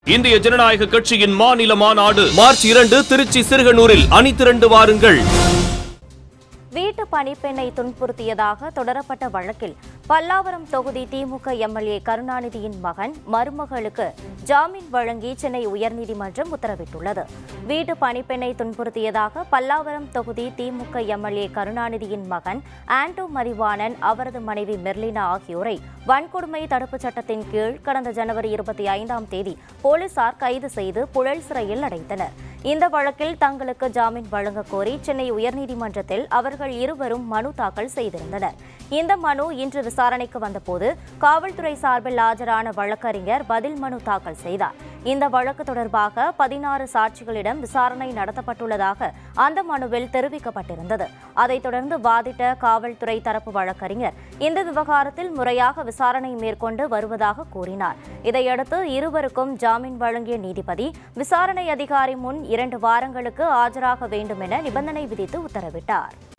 இந்திய ஜனநாயக கட்சியின் மாநில மாநாடு மார்ச் இரண்டு திருச்சி சிறுகனூரில் அணி திரண்டு வாருங்கள் வீட்டு பணிப்பெண்ணை துன்புறுத்தியதாக தொடரப்பட்ட வழக்கில் பல்லாவரம் தொகுதி திமுக எம்எல்ஏ கருணாநிதியின் மகன் மருமகளுக்கு ஜாமீன் வழங்கி சென்னை உயர்நீதிமன்றம் உத்தரவிட்டுள்ளது வீட்டு பணிப்பெண்ணை துன்புறுத்தியதாக பல்லாவரம் தொகுதி திமுக எம்எல்ஏ கருணாநிதியின் மகன் ஆண்டோ மதிவாணன் அவரது மனைவி மெர்லினா ஆகியோரை வன்கொடுமை தடுப்புச் சட்டத்தின் கீழ் கடந்த ஜனவரி இருபத்தி ஐந்தாம் தேதி போலீசார் கைது செய்து புழல் சிறையில் அடைத்தனர் இந்த வழக்கில் தங்களுக்கு ஜாமீன் வழங்க கோரி சென்னை உயர்நீதிமன்றத்தில் அவர்கள் இருவரும் மனு தாக்கல் செய்திருந்தனர் இந்த மனு இன்று விசாரணைக்கு வந்தபோது காவல்துறை சார்பில் ஆஜரான வழக்கறிஞர் பதில் மனு தாக்கல் செய்தார் இந்த வழக்கு தொடர்பாக பதினாறு சாட்சிகளிடம் விசாரணை நடத்தப்பட்டுள்ளதாக அந்த மனுவில் தெரிவிக்கப்பட்டிருந்தது அதைத் தொடர்ந்து வாதிட்ட காவல்துறை தரப்பு வழக்கறிஞர் இந்த விவகாரத்தில் முறையாக விசாரணை மேற்கொண்டு வருவதாக கூறினார் இதையடுத்து இருவருக்கும் ஜாமீன் வழங்கிய நீதிபதி விசாரணை அதிகாரி முன் இரண்டு வாரங்களுக்கு ஆஜராக வேண்டும் என நிபந்தனை விதித்து உத்தரவிட்டார்